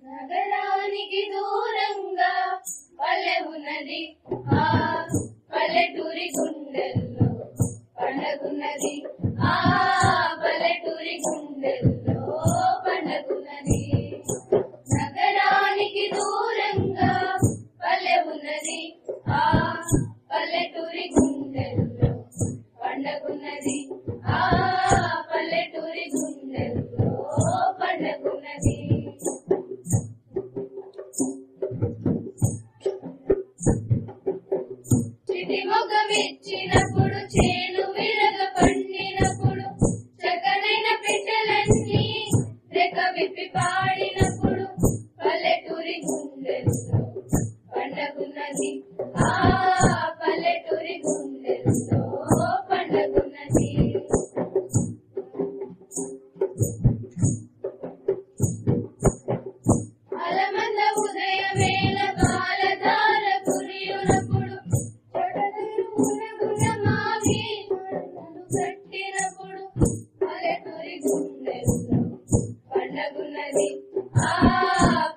నగరానికి దూరంగా పల్లె ఉన్నది ఆ పల్లెటూరి గుండెల్లో పండగున్నది ఆ పల్లెటూరి గుండెల్లో పండగున్నది నగరానికి దూరంగా పల్లె ఉన్నది ఆ పల్లెటూరి గుండెల్లో పండగున్నది ఆ పల్లెటూరి గుండెల్లో పండగున్నది చిటి మొగమిచ్చినప్పుడు చేను విరగ పండినప్పుడు చక్కనైన పిట్టలన్నీ రెక్క విప్పి పాడినప్పుడు పల్లెటూరి గుండెల్లో పండగున్నది ఆ పల్లెటూరి గుండెల్లో పండగున్నది అలమంద ఉదయ వేళ బాలధార కురియునప్పుడు చొటగున మావి తోరణాలు కట్టినప్పుడు పల్లెటూరి గుండెల్లో పండగున్నది ఆ